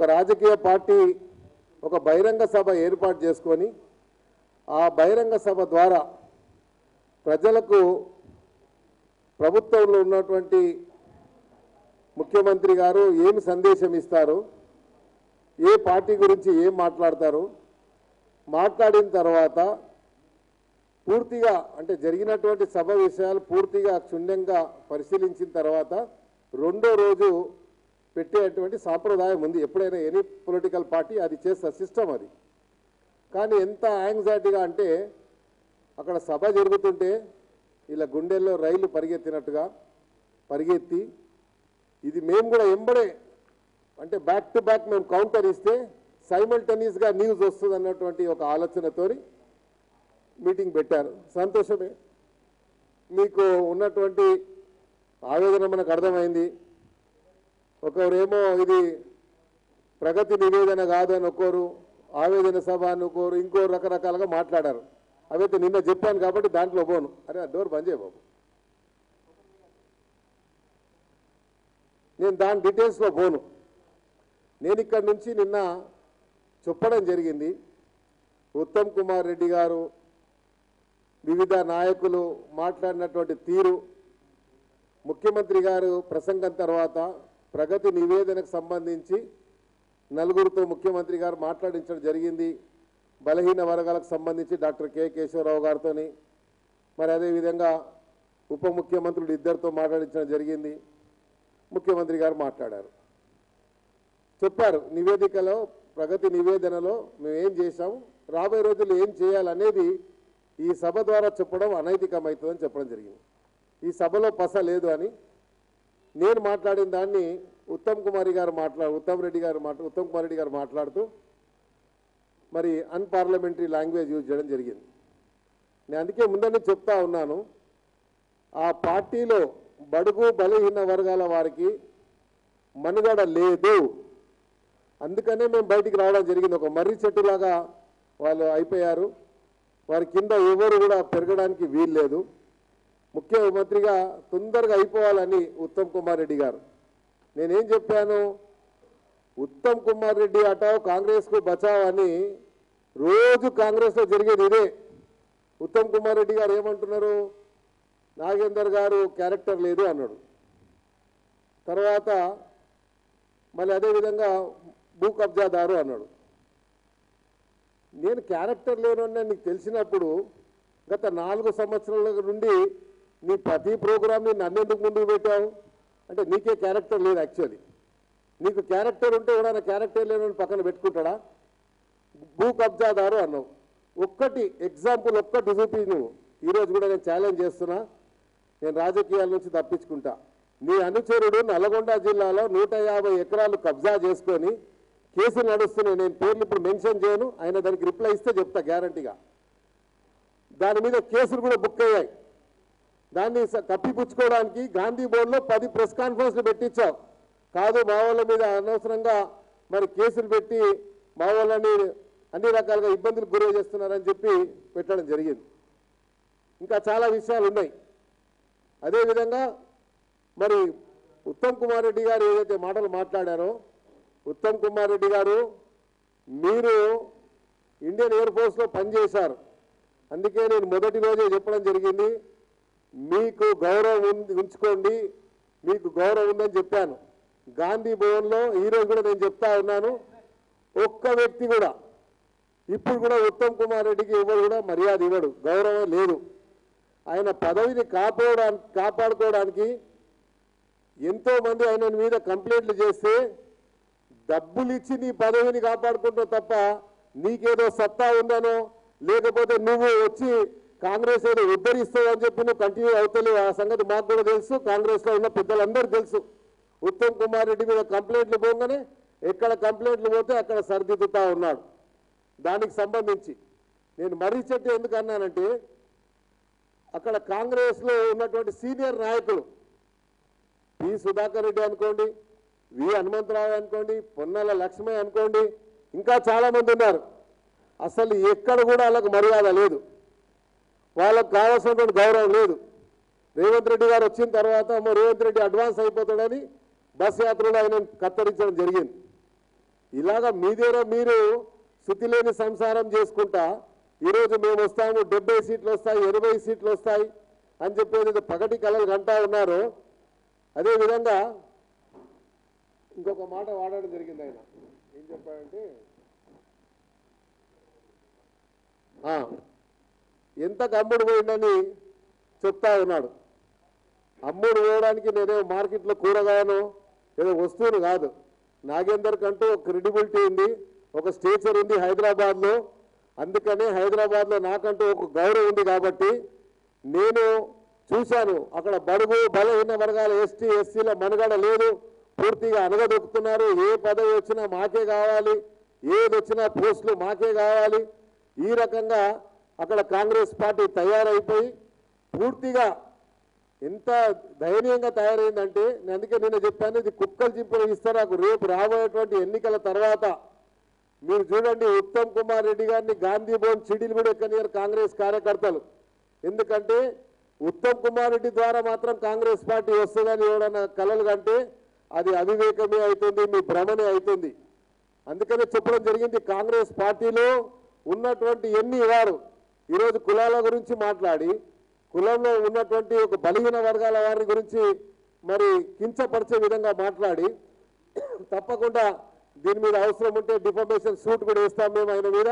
ఒక రాజకీయ పార్టీ ఒక బహిరంగ సభ ఏర్పాటు చేసుకొని ఆ బహిరంగ సభ ద్వారా ప్రజలకు ప్రభుత్వంలో ఉన్నటువంటి ముఖ్యమంత్రి గారు ఏమి సందేశం ఇస్తారు ఏ పార్టీ గురించి ఏం మాట్లాడతారు మాట్లాడిన తర్వాత పూర్తిగా అంటే జరిగినటువంటి సభ విషయాలు పూర్తిగా క్షుణ్ణంగా పరిశీలించిన తర్వాత రెండో రోజు పెట్టేటువంటి సాంప్రదాయం ఉంది ఎప్పుడైనా ఎనీ పొలిటికల్ పార్టీ అది చేస్తా సిస్టమ్ అది కానీ ఎంత యాంగ్జైటీగా అంటే అక్కడ సభ జరుగుతుంటే ఇలా గుండెల్లో రైలు పరిగెత్తినట్టుగా పరిగెత్తి ఇది మేము కూడా ఎంబడే అంటే బ్యాక్ టు బ్యాక్ మేము కౌంటర్ ఇస్తే సైమల్టనీస్గా న్యూస్ వస్తుంది అన్నటువంటి ఒక ఆలోచనతోని మీటింగ్ పెట్టారు సంతోషమే మీకు ఉన్నటువంటి ఆవేదన మనకు అర్థమైంది ఒకరేమో ఇది ప్రగతి నివేదన కాదు అని ఒకరు ఆవేదన సభ అని ఒకరు ఇంకో రకరకాలుగా మాట్లాడారు అవైతే నిన్న చెప్పాను కాబట్టి దాంట్లో పోను అరే ఆ డోర్ బంద్ చేయ బాబు నేను దాని డీటెయిల్స్లో పోను నేను ఇక్కడ నుంచి నిన్న చెప్పడం జరిగింది ఉత్తమ్ కుమార్ రెడ్డి గారు వివిధ నాయకులు మాట్లాడినటువంటి తీరు ముఖ్యమంత్రి గారు ప్రసంగం తర్వాత ప్రగతి నివేదనకు సంబంధించి నలుగురితో ముఖ్యమంత్రి గారు మాట్లాడించడం జరిగింది బలహీన వర్గాలకు సంబంధించి డాక్టర్ కె కేశవరావు గారితోని మరి అదేవిధంగా ఉప ముఖ్యమంత్రులు ఇద్దరితో మాట్లాడించడం జరిగింది ముఖ్యమంత్రి గారు మాట్లాడారు చెప్పారు నివేదికలో ప్రగతి నివేదనలో మేము ఏం చేశాము రాబోయే రోజుల్లో ఏం చేయాలనేది ఈ సభ ద్వారా చెప్పడం అనైతికమవుతుందని చెప్పడం జరిగింది ఈ సభలో పస లేదు అని నేను మాట్లాడిన దాన్ని ఉత్తమ్ కుమారి గారు మాట్లా ఉత్తమ్ రెడ్డి గారు మాట్లా ఉత్తమ్ కుమార్ రెడ్డి గారు మాట్లాడుతూ మరి అన్పార్లమెంటరీ లాంగ్వేజ్ యూజ్ చేయడం జరిగింది నేను అందుకే ముందని చెప్తా ఉన్నాను ఆ పార్టీలో బడుగు బలహీన వర్గాల వారికి మనుగడ లేదు అందుకనే మేము బయటికి రావడం జరిగింది ఒక మర్రి చెట్టులాగా వాళ్ళు అయిపోయారు వారి కింద ఎవరు కూడా పెరగడానికి వీల్లేదు ముఖ్యమంత్రిగా తొందరగా అయిపోవాలని ఉత్తమ్ కుమార్ రెడ్డి గారు నేనేం చెప్పాను ఉత్తమ్ కుమార్ రెడ్డి అటావ్ కాంగ్రెస్కు బచావ్ అని రోజు కాంగ్రెస్లో జరిగేది ఇదే ఉత్తమ్ కుమార్ రెడ్డి గారు ఏమంటున్నారు నాగేందర్ గారు క్యారెక్టర్ లేదు అన్నాడు తర్వాత మళ్ళీ అదేవిధంగా భూ కబ్జాదారు అన్నాడు నేను క్యారెక్టర్ లేనన్నా నీకు తెలిసినప్పుడు గత నాలుగు సంవత్సరాల నుండి నీ ప్రతి ప్రోగ్రామ్ని నన్నెందుకు ముందుకు పెట్టావు అంటే నీకే క్యారెక్టర్ లేదు యాక్చువల్లీ నీకు క్యారెక్టర్ ఉంటే కూడా క్యారెక్టర్ లేనని పక్కన పెట్టుకుంటాడా భూ కబ్జాదారు అన్నావు ఒక్కటి ఎగ్జాంపుల్ ఒక్కటి చూపి నువ్వు ఈరోజు కూడా నేను ఛాలెంజ్ చేస్తున్నా నేను రాజకీయాల నుంచి తప్పించుకుంటా నీ అనుచరుడు నల్గొండ జిల్లాలో నూట యాభై ఎకరాలు కబ్జా చేసుకొని కేసులు నడుస్తున్నాయి నేను పేర్లు ఇప్పుడు మెన్షన్ చేయను ఆయన దానికి రిప్లై ఇస్తే చెప్తా గ్యారంటీగా దాని మీద కేసులు కూడా బుక్ అయ్యాయి దాన్ని స- కప్పిపుచ్చుకోవడానికి గాంధీ బోర్డులో పది ప్రెస్ కాన్ఫరెన్స్లు పెట్టించావు కాదు మా వాళ్ళ మీద అనవసరంగా మరి కేసులు పెట్టి మా వాళ్ళని అన్ని రకాలుగా ఇబ్బందులకు గురి చేస్తున్నారని చెప్పి పెట్టడం జరిగింది ఇంకా చాలా విషయాలు ఉన్నాయి అదేవిధంగా మరి ఉత్తమ్ కుమార్ రెడ్డి గారు ఏదైతే మాటలు మాట్లాడారో ఉత్తమ్ కుమార్ రెడ్డి గారు మీరు ఇండియన్ ఎయిర్ ఫోర్స్లో పనిచేశారు అందుకే నేను మొదటి రోజే చెప్పడం జరిగింది మీకు గౌరవం ఉంది ఉంచుకోండి మీకు గౌరవం ఉందని చెప్పాను గాంధీ భవన్లో ఈరోజు కూడా నేను చెప్తా ఉన్నాను ఒక్క వ్యక్తి కూడా ఇప్పుడు కూడా ఉత్తమ్ కుమార్ రెడ్డికి ఇవ్వడు కూడా మర్యాద ఇవ్వడు గౌరవం లేదు ఆయన పదవిని కాపాడడానికి కాపాడుకోవడానికి ఎంతో మంది ఆయన మీద కంప్లైంట్లు చేస్తే డబ్బులు ఇచ్చి నీ పదవిని కాపాడుకుంటావు తప్ప నీకేదో సత్తా ఉందనో లేకపోతే నువ్వు వచ్చి కాంగ్రెస్ ఏదో ఉద్ధరిస్తావు అని చెప్పి నువ్వు కంటిన్యూ అవుతలేవు ఆ సంగతి మాకు కూడా తెలుసు కాంగ్రెస్లో ఉన్న పెద్దలందరూ తెలుసు ఉత్తమ్ కుమార్ రెడ్డి మీద కంప్లైంట్లు పోగానే ఎక్కడ కంప్లైంట్లు పోతే అక్కడ సరిదిద్దుతా ఉన్నాడు దానికి సంబంధించి నేను మర్రి చెట్టు ఎందుకు అన్నానంటే అక్కడ కాంగ్రెస్లో ఉన్నటువంటి సీనియర్ నాయకులు పి సుధాకర్ రెడ్డి అనుకోండి వి హనుమంతరావు అనుకోండి పొన్నాల లక్ష్మయ్య అనుకోండి ఇంకా చాలా మంది ఉన్నారు అసలు ఎక్కడ కూడా వాళ్ళకు మర్యాద లేదు వాళ్ళకు కావాల్సినటువంటి గౌరవం లేదు రేవంత్ రెడ్డి గారు వచ్చిన తర్వాత అమ్మో రేవంత్ రెడ్డి అడ్వాన్స్ అయిపోతాడని బస్ యాత్రలో ఆయన కత్తరించడం జరిగింది ఇలాగా మీ దగ్గర మీరు శుద్ధి లేని సంసారం చేసుకుంటా ఈరోజు మేము వస్తాము డెబ్బై సీట్లు వస్తాయి ఎనభై సీట్లు వస్తాయి అని చెప్పేది పగటి కళలు కంటా ఉన్నారు అదేవిధంగా ఇంకొక మాట వాడడం జరిగింది ఆయన ఏం చెప్పాడంటే ఆ, ఎంత అమ్ముడు పోయిందని చెప్తా ఉన్నాడు అమ్ముడు పోవడానికి నేనేమో మార్కెట్లో కూరగాయను ఏదో వస్తువును కాదు నాగేందర్ కంటూ ఒక క్రెడిబిలిటీ ఉంది ఒక స్టేచర్ ఉంది హైదరాబాద్లో అందుకనే హైదరాబాద్లో నాకంటూ ఒక గౌరవం ఉంది కాబట్టి నేను చూశాను అక్కడ బడుగు బలహీన వర్గాల ఎస్టీ ఎస్సీల మనుగడ లేదు పూర్తిగా అనగదొక్కుతున్నారు ఏ పదవి వచ్చినా మాకే కావాలి ఏది వచ్చినా పోస్టులు మాకే కావాలి ఈ రకంగా అక్కడ కాంగ్రెస్ పార్టీ తయారైపోయి పూర్తిగా ఎంత దయనీయంగా తయారైందంటే నేను అందుకే నిన్న చెప్పాను ఇది కుక్కలు చింపిన ఇస్తారు రేపు రాబోయేటువంటి ఎన్నికల తర్వాత మీరు చూడండి ఉత్తమ్ కుమార్ రెడ్డి గారిని గాంధీ భవన్ చిడిలు కూడా ఎక్కనియరు కాంగ్రెస్ కార్యకర్తలు ఎందుకంటే ఉత్తమ్ కుమార్ రెడ్డి ద్వారా మాత్రం కాంగ్రెస్ పార్టీ వస్తుందని ఎవడన్నా కలలు కంటే అది అవివేకమే అవుతుంది మీ భ్రమనే అవుతుంది అందుకనే చెప్పడం జరిగింది కాంగ్రెస్ పార్టీలో ఉన్నటువంటి ఎన్ని వారు ఈరోజు కులాల గురించి మాట్లాడి కులంలో ఉన్నటువంటి ఒక బలహీన వర్గాల వారి గురించి మరి కించపరిచే విధంగా మాట్లాడి తప్పకుండా దీని మీద అవసరం ఉంటే డిఫర్మేషన్ సూట్ కూడా వేస్తాం మేము ఆయన మీద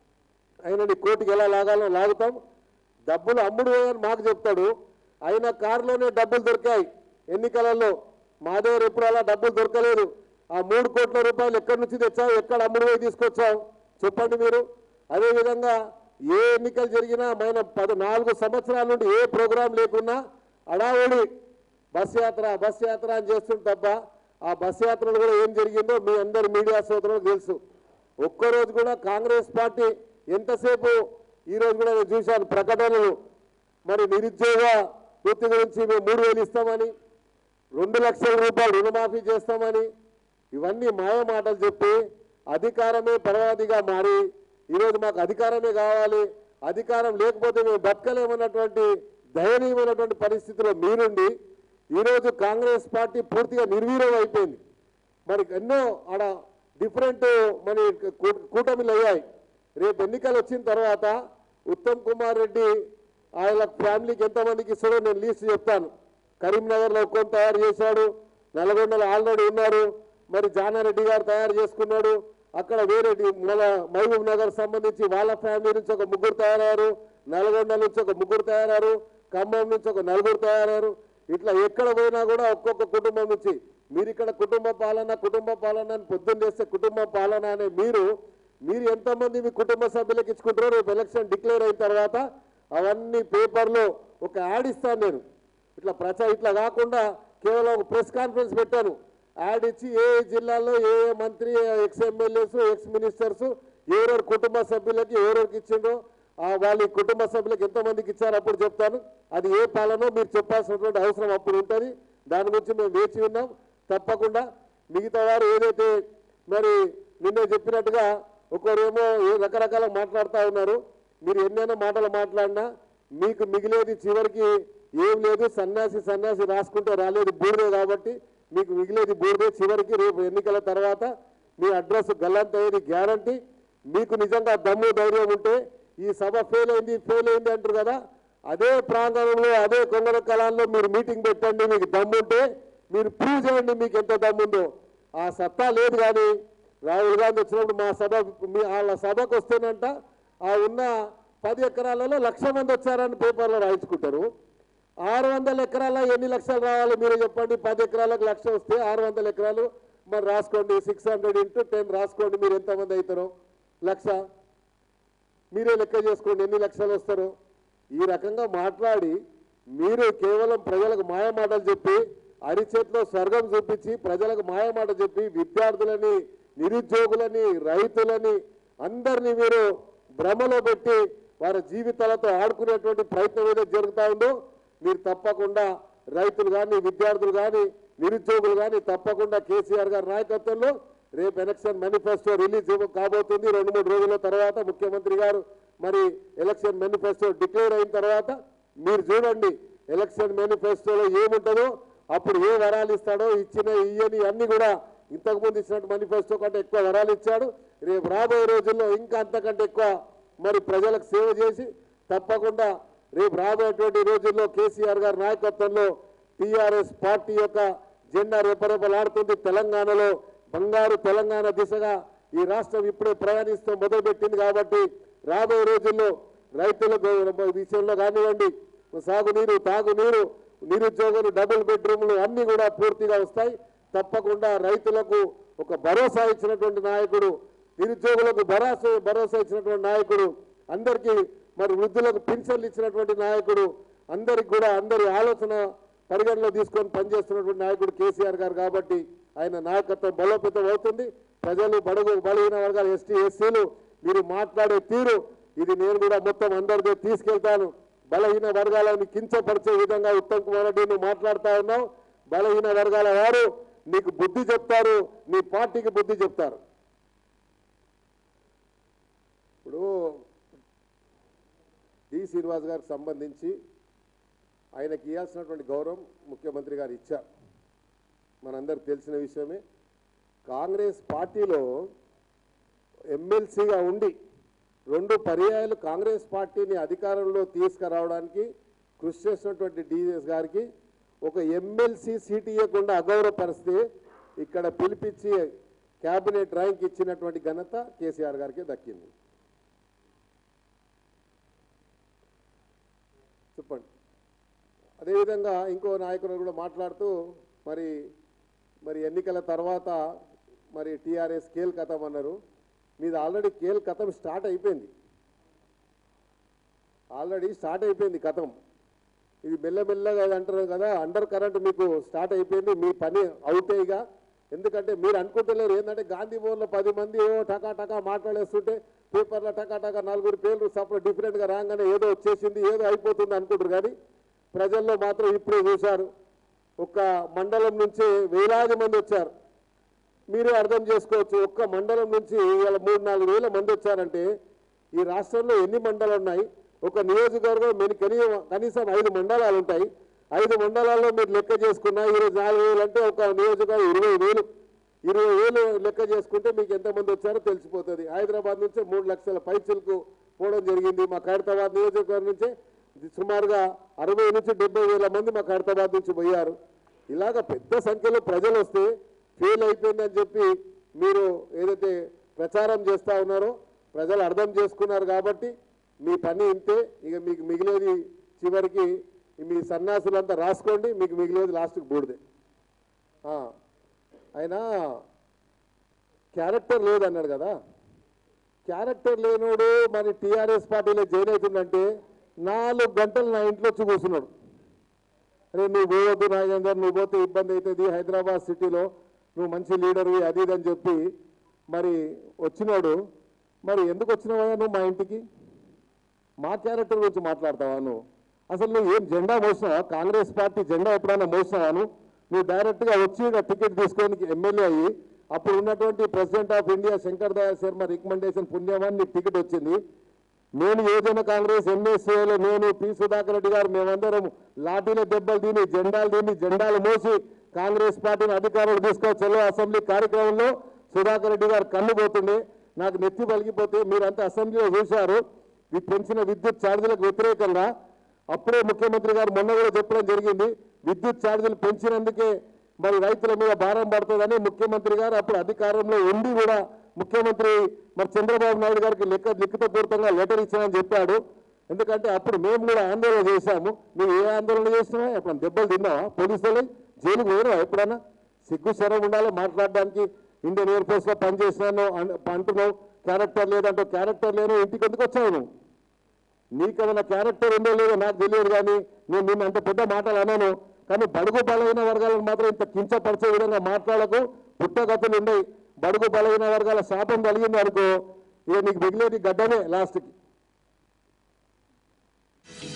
ఆయనని కోర్టుకి ఎలా లాగాలో లాగుతాం డబ్బులు అమ్ముడు పోయని మాకు చెప్తాడు ఆయన కారులోనే డబ్బులు దొరికాయి ఎన్నికలలో మా దగ్గర ఎప్పుడు అలా డబ్బులు దొరకలేదు ఆ మూడు కోట్ల రూపాయలు ఎక్కడి నుంచి తెచ్చావు ఎక్కడ అమ్ముడు పోయి తీసుకొచ్చావు చెప్పండి మీరు అదేవిధంగా ఏ ఎన్నికలు జరిగినా మన పది నాలుగు సంవత్సరాల నుండి ఏ ప్రోగ్రాం లేకున్నా అడావుడి బస్ యాత్ర బస్ యాత్ర అని చేస్తుంది తప్ప ఆ బస్ యాత్రలో కూడా ఏం జరిగిందో మీ అందరు మీడియా సోదరులకు తెలుసు ఒక్కరోజు కూడా కాంగ్రెస్ పార్టీ ఎంతసేపు ఈ రోజు కూడా నేను చూశాను ప్రకటనలు మరి నిరుద్యోగ వృత్తి గురించి మేము మూడు వేలు ఇస్తామని రెండు లక్షల రూపాయలు రుణమాఫీ చేస్తామని ఇవన్నీ మాయ మాటలు చెప్పి అధికారమే పరవాదిగా మారి ఈరోజు మాకు అధికారమే కావాలి అధికారం లేకపోతే మేము బతకలేమన్నటువంటి దయనీయమైనటువంటి పరిస్థితిలో మీరుండి ఈరోజు కాంగ్రెస్ పార్టీ పూర్తిగా నిర్వీర్యం అయిపోయింది మరి ఎన్నో ఆడ డిఫరెంట్ మన కూ- కూటమిలు అయ్యాయి రేపు ఎన్నికలు వచ్చిన తర్వాత ఉత్తమ్ కుమార్ రెడ్డి ఆయన ఫ్యామిలీకి ఎంతమందికి ఇస్తాడో నేను లీస్ట్ చెప్తాను కరీంనగర్లో కొంత తయారు చేశాడు నల్గొండలో ఆల్రెడీ ఉన్నారు మరి జానారెడ్డి గారు తయారు చేసుకున్నాడు అక్కడ వేరే డి- మన మహబూబ్ నగర్ సంబంధించి వాళ్ళ ఫ్యామిలీ నుంచి ఒక ముగ్గురు తయారయ్యారు నల్గొండ నుంచి ఒక ముగ్గురు తయారయ్యారు ఖమ్మం నుంచి ఒక నలుగురు తయారయ్యారు ఇట్లా ఎక్కడ పోయినా కూడా ఒక్కొక్క కుటుంబం నుంచి మీరు ఇక్కడ కుటుంబ పాలన కుటుంబ పాలన అని పొద్దున్న చేస్తే కుటుంబ పాలన అనే మీరు మీరు ఎంతమంది మీ కుటుంబ సభ్యులకు ఇచ్చుకుంటారో రేపు ఎలక్షన్ డిక్లేర్ అయిన తర్వాత అవన్నీ పేపర్లో ఒక యాడ్ ఇస్తాను నేను ఇట్లా ప్రచారం ఇట్లా కాకుండా కేవలం ఒక ప్రెస్ కాన్ఫరెన్స్ పెట్టాను యాడ్ ఇచ్చి ఏ ఏ జిల్లాల్లో ఏ ఏ మంత్రి ఎక్స్ ఎమ్మెల్యేస్ ఎక్స్ మినిస్టర్స్ ఎవరెవరు కుటుంబ సభ్యులకి ఎవరెవరికి ఇచ్చిండ్రో ఆ వాళ్ళ కుటుంబ సభ్యులకు ఎంతమందికి ఇచ్చారో అప్పుడు చెప్తాను అది ఏ పాలనో మీరు చెప్పాల్సినటువంటి అవసరం అప్పుడు ఉంటుంది దాని గురించి మేము వేచి ఉన్నాం తప్పకుండా మిగతా వారు ఏదైతే మరి నిన్నే చెప్పినట్టుగా ఒకరేమో ఏ రకరకాల మాట్లాడుతూ ఉన్నారు మీరు ఎన్నైనా మాటలు మాట్లాడినా మీకు మిగిలేది చివరికి ఏం లేదు సన్యాసి సన్యాసి రాసుకుంటే రాలేదు బూడిదే కాబట్టి మీకు మిగిలేది బూడిదే చివరికి రేపు ఎన్నికల తర్వాత మీ అడ్రస్ గల్లంత అయ్యేది గ్యారంటీ మీకు నిజంగా దమ్ము ధైర్యం ఉంటే ఈ సభ ఫెయిల్ అయింది ఫెయిల్ అయింది అంటారు కదా అదే ప్రాంగణంలో అదే కొంగర కళాల్లో మీరు మీటింగ్ పెట్టండి మీకు దమ్ముంటే మీరు ప్రూవ్ చేయండి మీకు ఎంత దమ్ముందో ఆ సత్తా లేదు కానీ రాహుల్ గాంధీ వచ్చినప్పుడు మా సభ మీ వాళ్ళ సభకు వస్తేనంట ఆ ఉన్న పది ఎకరాలలో లక్ష మంది వచ్చారని పేపర్లో రాయించుకుంటారు ఆరు వందల ఎకరాల ఎన్ని లక్షలు రావాలి మీరే చెప్పండి పది ఎకరాలకు లక్ష వస్తే ఆరు వందల ఎకరాలు మరి రాసుకోండి సిక్స్ హండ్రెడ్ ఇంటూ టెన్ రాసుకోండి మీరు ఎంతమంది అవుతారో లక్ష మీరే లెక్క చేసుకోండి ఎన్ని లక్షలు వస్తారో ఈ రకంగా మాట్లాడి మీరు కేవలం ప్రజలకు మాయ మాటలు చెప్పి అరిచేతిలో స్వర్గం చూపించి ప్రజలకు మాయ మాట చెప్పి విద్యార్థులని నిరుద్యోగులని రైతులని అందరినీ మీరు భ్రమలో పెట్టి వారి జీవితాలతో ఆడుకునేటువంటి ప్రయత్నం ఏదైతే జరుగుతూ ఉందో మీరు తప్పకుండా రైతులు కానీ విద్యార్థులు కానీ నిరుద్యోగులు కానీ తప్పకుండా కేసీఆర్ గారి నాయకత్వంలో రేపు ఎలక్షన్ మేనిఫెస్టో రిలీజ్ ఇవ్వ- కాబోతుంది రెండు మూడు రోజుల తర్వాత ముఖ్యమంత్రి గారు మరి ఎలక్షన్ మేనిఫెస్టో డిక్లేర్ అయిన తర్వాత మీరు చూడండి ఎలక్షన్ మేనిఫెస్టోలో ఏముంటుందో అప్పుడు ఏ వరాలు ఇస్తాడో ఇచ్చిన ఇయ్యని అన్ని కూడా ఇంతకుముందు ఇచ్చినట్టు మేనిఫెస్టో కంటే ఎక్కువ వరాలు ఇచ్చాడు రేపు రాబోయే రోజుల్లో ఇంకా అంతకంటే ఎక్కువ మరి ప్రజలకు సేవ చేసి తప్పకుండా రేపు రాబోయేటువంటి రోజుల్లో కేసీఆర్ గారి నాయకత్వంలో టీఆర్ఎస్ పార్టీ యొక్క జెండా రెపరెపలాడుతుంది తెలంగాణలో బంగారు తెలంగాణ దిశగా ఈ రాష్ట్రం ఇప్పుడే ప్రయాణిస్తూ మొదలుపెట్టింది కాబట్టి రాబోయే రోజుల్లో రైతులకు విషయంలో కానివ్వండి సాగునీరు తాగునీరు నిరుద్యోగులు డబుల్ బెడ్రూమ్లు అన్ని కూడా పూర్తిగా వస్తాయి తప్పకుండా రైతులకు ఒక భరోసా ఇచ్చినటువంటి నాయకుడు నిరుద్యోగులకు భరోసా భరోసా ఇచ్చినటువంటి నాయకుడు అందరికీ మరి వృద్ధులకు పింఛన్లు ఇచ్చినటువంటి నాయకుడు అందరికి కూడా అందరి ఆలోచన పరిగణలో తీసుకొని పనిచేస్తున్నటువంటి నాయకుడు కేసీఆర్ గారు కాబట్టి ఆయన నాయకత్వం బలోపేతం అవుతుంది ప్రజలు బడుగు బలహీన వర్గాలు ఎస్టీ ఎస్సీలు మీరు మాట్లాడే తీరు ఇది నేను కూడా మొత్తం అందరితో తీసుకెళ్తాను బలహీన వర్గాలను కించపరిచే విధంగా ఉత్తమ్ కుమార్ రెడ్డి నువ్వు మాట్లాడుతా ఉన్నావు బలహీన వర్గాల వారు నీకు బుద్ధి చెప్తారు నీ పార్టీకి బుద్ధి చెప్తారు ఇప్పుడు డి శ్రీనివాస్ గారికి సంబంధించి ఆయనకి ఇవ్వాల్సినటువంటి గౌరవం ముఖ్యమంత్రి గారు ఇచ్చారు మనందరికి తెలిసిన విషయమే కాంగ్రెస్ పార్టీలో ఎమ్మెల్సీగా ఉండి రెండు పర్యాయాలు కాంగ్రెస్ పార్టీని అధికారంలో తీసుకురావడానికి కృషి చేసినటువంటి డిఎస్ గారికి ఒక ఎమ్మెల్సీ సీట్ ఇవ్వకుండా అగౌరవపరిస్తే ఇక్కడ పిలిపించి క్యాబినెట్ ర్యాంక్ ఇచ్చినటువంటి ఘనత కేసీఆర్ గారికి దక్కింది చెప్పండి అదేవిధంగా ఇంకో నాయకుడు కూడా మాట్లాడుతూ మరి మరి ఎన్నికల తర్వాత మరి టీఆర్ఎస్ కేల్ కథం అన్నారు మీది ఆల్రెడీ కేల్ కథం స్టార్ట్ అయిపోయింది ఆల్రెడీ స్టార్ట్ అయిపోయింది కథం ఇది మెల్లమెల్లగా అది అంటారు కదా అండర్ కరెంట్ మీకు స్టార్ట్ అయిపోయింది మీ పని అవుతాయిగా ఎందుకంటే మీరు అనుకుంటలేరు ఏంటంటే గాంధీ భవన్లో పది మంది ఏవో టకా టకా మాట్లాడేస్తుంటే పేపర్లో టకా టకా నలుగురు పేర్లు సపరేట్ డిఫరెంట్గా రాగానే ఏదో వచ్చేసింది ఏదో అయిపోతుంది అనుకుంటారు కానీ ప్రజల్లో మాత్రం ఇప్పుడే చూశారు ఒక మండలం నుంచి వేలాది మంది వచ్చారు మీరే అర్థం చేసుకోవచ్చు ఒక్క మండలం నుంచి ఇవాళ మూడు నాలుగు వేల మంది వచ్చారంటే ఈ రాష్ట్రంలో ఎన్ని మండలాలు ఉన్నాయి ఒక నియోజకవర్గం మీరు కనీసం కనీసం ఐదు మండలాలు ఉంటాయి ఐదు మండలాల్లో మీరు లెక్క చేసుకున్నా ఈరోజు నాలుగు వేలు అంటే ఒక నియోజకవర్గం ఇరవై వేలు ఇరవై వేలు లెక్క చేసుకుంటే మీకు ఎంతమంది వచ్చారో తెలిసిపోతుంది హైదరాబాద్ నుంచి మూడు లక్షల పైచలకు పోవడం జరిగింది మా ఖైరతాబాద్ నియోజకవర్గం నుంచి సుమారుగా అరవై నుంచి డెబ్బై వేల మంది మా ఖైరతాబాద్ నుంచి పోయారు ఇలాగ పెద్ద సంఖ్యలో ప్రజలు వస్తే ఫెయిల్ అయిపోయిందని చెప్పి మీరు ఏదైతే ప్రచారం చేస్తూ ఉన్నారో ప్రజలు అర్థం చేసుకున్నారు కాబట్టి మీ పని ఇంతే ఇక మీకు మిగిలేది చివరికి మీ సన్యాసులంతా రాసుకోండి మీకు మిగిలేది లాస్ట్కి బూడిదే ఆ, ఆయన క్యారెక్టర్ లేదన్నాడు కదా క్యారెక్టర్ లేనోడు మరి టీఆర్ఎస్ పార్టీలో జాయిన్ అవుతుందంటే నాలుగు గంటలు నా ఇంట్లో వచ్చి కూర్చున్నాడు అరే నువ్వు పోవద్దు నాగేందర్ నువ్వు పోతే ఇబ్బంది అవుతుంది హైదరాబాద్ సిటీలో నువ్వు మంచి లీడర్వి అది ఇది అని చెప్పి మరి వచ్చినాడు మరి ఎందుకు వచ్చినావా నువ్వు మా ఇంటికి మా క్యారెక్టర్ గురించి మాట్లాడతావా నువ్వు అసలు నువ్వు ఏం జెండా మోసినావా కాంగ్రెస్ పార్టీ జెండా ఎప్పుడైనా మోసినావా నువ్వు నువ్వు డైరెక్ట్గా వచ్చి ఈడ టికెట్ తీసుకోనికి ఎమ్మెల్యే అయ్యి అప్పుడు ఉన్నటువంటి president of India Shankar Dayal Sharma recommendation పుణ్యమాన్ని నీకు టికెట్ వచ్చింది నేను యువజన కాంగ్రెస్ ఎంఎస్ఏలో నేను పి సుధాకర్ రెడ్డి గారు మేమందరం లాఠీల దెబ్బలు తిని జెండాలు తిని జెండాలు మోసి కాంగ్రెస్ పార్టీని అధికారులు తీసుకొచ్చలో అసెంబ్లీ కార్యక్రమంలో సుధాకర్ రెడ్డి గారు కన్ను పోతుండే నాకు నెత్తి పలిగిపోతే మీరంతా అసెంబ్లీలో చూశారు ఈ పెంచిన విద్యుత్ ఛార్జీలకు వ్యతిరేకంగా అప్పుడే ముఖ్యమంత్రి గారు మొన్న కూడా చెప్పడం జరిగింది విద్యుత్ ఛార్జీలు పెంచినందుకే మరి రైతుల మీద భారం పడుతుందని ముఖ్యమంత్రి గారు అప్పుడు అధికారంలో ఉండి కూడా ముఖ్యమంత్రి మరి చంద్రబాబు నాయుడు గారికి లెక్క లిఖితపూర్వకంగా లెటర్ ఇచ్చానని చెప్పాడు ఎందుకంటే అప్పుడు మేము కూడా ఆందోళన చేశాము నువ్వు ఏ ఆందోళన చేసినావా ఎప్పుడన్నా దెబ్బలు తిన్నావా పోలీసులు జైలుకు పోయినావా ఎప్పుడన్నా సిగ్గు శరం ఉండాలి మాట్లాడడానికి ఇండియన్ ఎయిర్ ఫోర్స్ లో పనిచేసినాను అన్- అంటున్నావు క్యారెక్టర్ లేదంటూ క్యారెక్టర్ లేను ఇంటికి ఎందుకు వచ్చావు నువ్వు నీకేమైనా క్యారెక్టర్ ఉందో లేదో నాకు తెలియదు కానీ నేను నిన్ను అంత పెద్ద మాటలు అన్నాను కానీ బడుగు బలహీన వర్గాలను మాత్రం ఇంత కించపరిచే విధంగా మాట్లాడకు పుట్టగతులు ఉన్నాయి బడుగు బలహీన వర్గాల శాపం కలిగింది అనుకో ఇక నీకు మిగిలేది గడ్డనే లాస్ట్కి